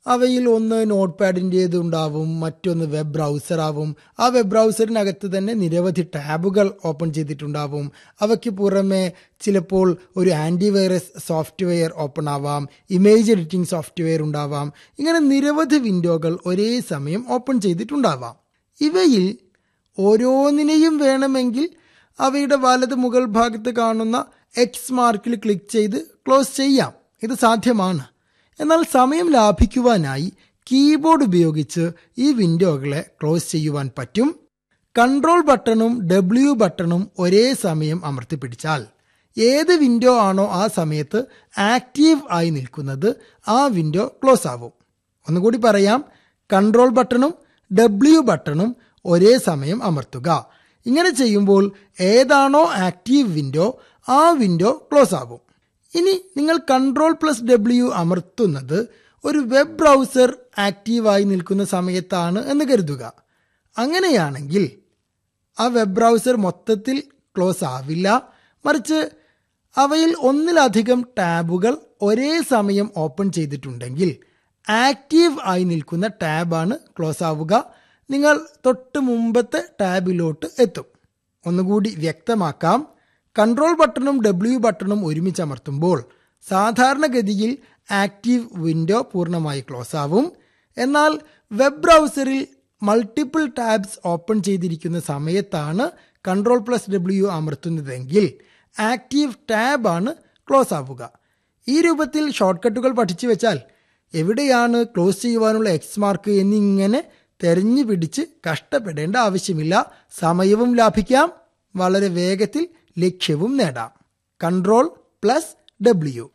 അവയിൽ ഒന്ന് നോട്ട് പാഡിൻ്റേത് ഉണ്ടാവും മറ്റൊന്ന് വെബ് ബ്രൗസർ ആവും ആ വെബ് ബ്രൗസറിനകത്ത് തന്നെ നിരവധി ടാബുകൾ ഓപ്പൺ ചെയ്തിട്ടുണ്ടാവും അവയ്ക്ക് പുറമെ ചിലപ്പോൾ ഒരു ആൻറ്റിവൈറസ് സോഫ്റ്റ്വെയർ ഓപ്പൺ ആവാം ഇമേജ് എഡിറ്റിംഗ് സോഫ്റ്റ്വെയർ ഉണ്ടാവാം ഇങ്ങനെ നിരവധി വിൻഡോകൾ ഒരേ സമയം ഓപ്പൺ ചെയ്തിട്ടുണ്ടാവാം ഇവയിൽ ഓരോന്നിനെയും വേണമെങ്കിൽ അവയുടെ വലത് മുകൾ ഭാഗത്ത് കാണുന്ന എക്സ് മാർക്കിൽ ക്ലിക്ക് ചെയ്ത് ക്ലോസ് ചെയ്യാം ഇത് സാധ്യമാണ് എന്നാൽ സമയം ലാഭിക്കുവാനായി കീബോർഡ് ഉപയോഗിച്ച് ഈ വിൻഡോകളെ ക്ലോസ് ചെയ്യുവാൻ പറ്റും കൺട്രോൾ ബട്ടണും ഡബ്ല്യു ബട്ടണും ഒരേ സമയം അമർത്തിപ്പിടിച്ചാൽ ഏത് വിൻഡോ ആണോ ആ സമയത്ത് ആക്റ്റീവ് ആയി നിൽക്കുന്നത് ആ വിൻഡോ ക്ലോസ് ആവും ഒന്നുകൂടി പറയാം കൺട്രോൾ ബട്ടണും ഡബ്ല്യു ബട്ടണും ഒരേ സമയം അമർത്തുക ഇങ്ങനെ ചെയ്യുമ്പോൾ ഏതാണോ ആക്റ്റീവ് വിൻഡോ ആ വിൻഡോ ക്ലോസ് ആവും ഇനി നിങ്ങൾ കൺട്രോൾ പ്ലസ് ഡബ്ല്യു അമർത്തുന്നത് ഒരു വെബ് ബ്രൗസർ ആക്റ്റീവായി നിൽക്കുന്ന സമയത്താണ് എന്ന് കരുതുക അങ്ങനെയാണെങ്കിൽ ആ വെബ് ബ്രൗസർ മൊത്തത്തിൽ ക്ലോസ് ആവില്ല മറിച്ച് അവയിൽ ഒന്നിലധികം ടാബുകൾ ഒരേ സമയം ഓപ്പൺ ചെയ്തിട്ടുണ്ടെങ്കിൽ ആക്റ്റീവ് ആയി നിൽക്കുന്ന ടാബാണ് ക്ലോസ് ആവുക നിങ്ങൾ തൊട്ട് മുമ്പത്തെ ടാബിലോട്ട് എത്തും ഒന്നുകൂടി വ്യക്തമാക്കാം കൺട്രോൾ ബട്ടണും ഡബ്ല്യു ബട്ടണും ഒരുമിച്ച് അമർത്തുമ്പോൾ സാധാരണഗതിയിൽ ആക്റ്റീവ് വിൻഡോ പൂർണ്ണമായി ക്ലോസ് ആവും എന്നാൽ വെബ് ബ്രൗസറിൽ മൾട്ടിപ്പിൾ ടാബ്സ് ഓപ്പൺ ചെയ്തിരിക്കുന്ന സമയത്താണ് കൺട്രോൾ പ്ലസ് ഡബ്ല്യു അമർത്തുന്നതെങ്കിൽ ആക്റ്റീവ് ടാബാണ് ക്ലോസ് ആവുക ഈ രൂപത്തിൽ ഷോർട്ട് കട്ടുകൾ പഠിച്ചു വെച്ചാൽ എവിടെയാണ് ക്ലോസ് ചെയ്യുവാനുള്ള എക്സ് മാർക്ക് എന്നിങ്ങനെ തെരഞ്ഞു പിടിച്ച് കഷ്ടപ്പെടേണ്ട ആവശ്യമില്ല സമയവും ലാഭിക്കാം വളരെ വേഗത്തിൽ ലക്ഷ്യവും നേടാം കൺട്രോൾ പ്ലസ് ഡബ്ല്യു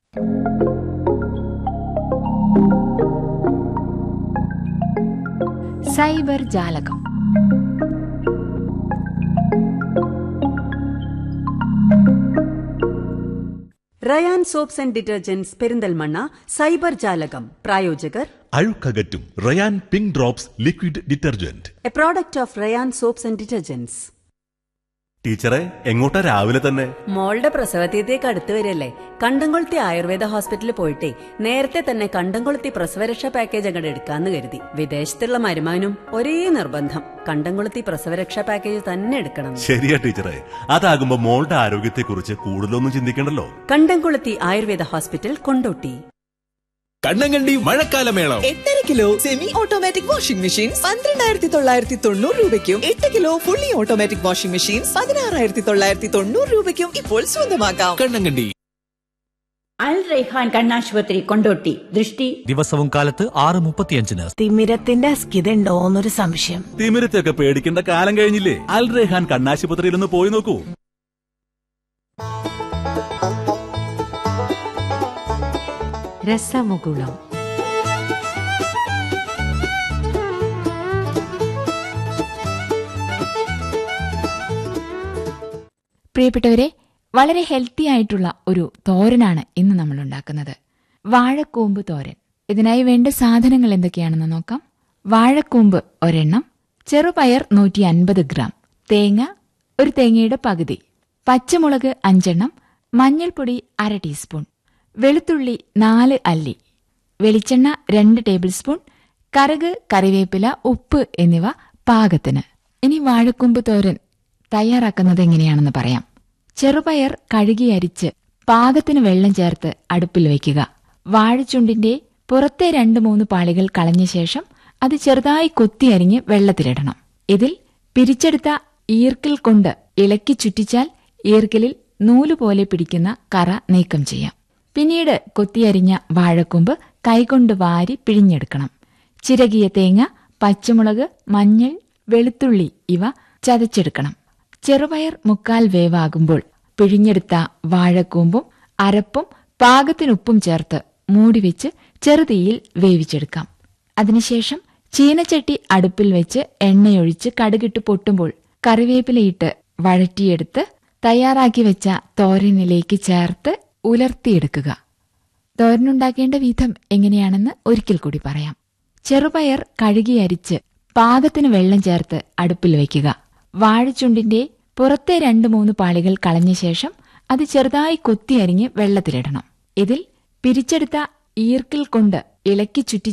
സൈബർ ജാലകം Rayan soaps and detergents Perinthalmanna cyber ജാലകം പ്രായോജകർ അഴുക്കകറ്റും Rayan pink drops liquid detergent a product of Rayan soaps and detergents ടീച്ചറെ എങ്ങോട്ടാ രാവിലെ തന്നെ മോളുടെ പ്രസവതീയത്തേക്ക് അടുത്ത് വരില്ലേ കണ്ടംകൊളുത്തി ആയുർവേദ ഹോസ്പിറ്റലിൽ പോയിട്ടേ നേരത്തെ തന്നെ കണ്ടംകൊളുത്തി പ്രസവരക്ഷാ പാക്കേജ് അങ്ങോട്ട് എടുക്കാന്ന് കരുതി വിദേശത്തുള്ള മരുമാനും ഒരേ നിർബന്ധം കണ്ടംകൊളുത്തി പ്രസവരക്ഷാ പാക്കേജ് തന്നെ എടുക്കണം ശരിയാ ടീച്ചറെ അതാകുമ്പോ മോളുടെ ആരോഗ്യത്തെക്കുറിച്ച് കൂടുതലൊന്നും ചിന്തിക്കണ്ടല്ലോ കണ്ടംകൊളുത്തി ആയുർവേദ ഹോസ്പിറ്റൽ കൊണ്ടോട്ടി കണ്ണങ്കണ്ടി മഴക്കാലമേളം എട്ടര kilo semi automatic washing machine പന്ത്രണ്ടായിരത്തി തൊള്ളായിരത്തി തൊണ്ണൂറ് രൂപയ്ക്കും എട്ട് kilo fully automatic washing machine പതിനാറായിരത്തി തൊള്ളായിരത്തി തൊണ്ണൂറ് രൂപയ്ക്കും ഇപ്പോൾ സ്വന്തമാക്കാം കണ്ണങ്കണ്ടി അൽ റൈഹാൻ കണ്ണാശുപത്രി കൊണ്ടോട്ടി ദൃഷ്ടി ദിവസവും കാലത്ത് ആറ് മുപ്പത്തിയഞ്ചിന് തിമിരത്തിന്റെ അസ്കിതണ്ടോ എന്നൊരു സംശയം തിമിരത്തെയൊക്കെ പേടിക്കേണ്ട കാലം കഴിഞ്ഞില്ലേ അൽ റെഹാൻ കണ്ണാശുപത്രിയിൽ ഒന്ന് പോയി നോക്കൂ രസമുകുളം പ്രിയപ്പെട്ടവരെ വളരെ ഹെൽത്തി ആയിട്ടുള്ള ഒരു തോരനാണ് ഇന്ന് നമ്മൾ ഉണ്ടാക്കുന്നത് വാഴക്കൂമ്പ് തോരൻ ഇതിനായി വേണ്ട സാധനങ്ങൾ എന്തൊക്കെയാണെന്ന് നോക്കാം വാഴക്കൂമ്പ് ഒരെണ്ണം ചെറുപയർ നൂറ്റി അൻപത് ഗ്രാം തേങ്ങ ഒരു തേങ്ങയുടെ പകുതി പച്ചമുളക് അഞ്ചെണ്ണം മഞ്ഞൾപ്പൊടി അര ടീസ്പൂൺ വെളുത്തുള്ളി നാല് അല്ലി വെളിച്ചെണ്ണ രണ്ട് ടേബിൾ സ്പൂൺ കറുക് കറിവേപ്പില ഉപ്പ് എന്നിവ പാകത്തിന് ഇനി വാഴക്കൂമ്പ് തോരൻ തയ്യാറാക്കുന്നത് എങ്ങനെയാണെന്ന് പറയാം ചെറുപയർ കഴുകി അരിച്ച് പാകത്തിന് വെള്ളം ചേർത്ത് അടുപ്പിൽ വയ്ക്കുക വാഴച്ചുണ്ടിന്റെ പുറത്തെ രണ്ട് മൂന്ന് പാളികൾ കളഞ്ഞ ശേഷം അത് ചെറുതായി കൊത്തി അരിഞ്ഞ് വെള്ളത്തിലിടണം ഇതിൽ പിരിച്ചെടുത്ത ഈർക്കിൽ കൊണ്ട് ഇളക്കി ചുറ്റിച്ചാൽ ഈർക്കിലിൽ നൂലുപോലെ പിടിക്കുന്ന കറ നീക്കം ചെയ്യാം പിന്നീട് കൊത്തിയരിഞ്ഞ വാഴക്കൊമ്പ് കൈകൊണ്ട് വാരി പിഴിഞ്ഞെടുക്കണം ചിരകിയ തേങ്ങ പച്ചമുളക് മഞ്ഞൾ വെളുത്തുള്ളി ഇവ ചതച്ചെടുക്കണം ചെറുപയർ മുക്കാൽ വേവാകുമ്പോൾ പിഴിഞ്ഞെടുത്ത വാഴക്കൂമ്പും അരപ്പും പാകത്തിനുപ്പും ചേർത്ത് മൂടിവെച്ച് ചെറുതീയിൽ വേവിച്ചെടുക്കാം അതിനുശേഷം ചീനച്ചട്ടി അടുപ്പിൽ വെച്ച് എണ്ണയൊഴിച്ച് കടുകിട്ട് പൊട്ടുമ്പോൾ കറിവേപ്പിലയിട്ട് വഴറ്റിയെടുത്ത് തയ്യാറാക്കി വെച്ച തോരനിലേക്ക് ചേർത്ത് ഉലർത്തിയെടുക്കുക തോരനുണ്ടാക്കേണ്ട വിധം എങ്ങനെയാണെന്ന് ഒരിക്കൽ കൂടി പറയാം ചെറുപയർ കഴുകി അരിച്ച് പാകത്തിന് വെള്ളം ചേർത്ത് അടുപ്പിൽ വയ്ക്കുക വാഴച്ചുണ്ടിന്റെ പുറത്തെ രണ്ട് മൂന്ന് പാളികൾ കളഞ്ഞ ശേഷം അത് ചെറുതായി കൊത്തി അരിഞ്ഞ് വെള്ളത്തിലിടണം ഇതിൽ പിരിച്ചെടുത്ത ഈർക്കിൽ കൊണ്ട് ഇളക്കി ചുറ്റി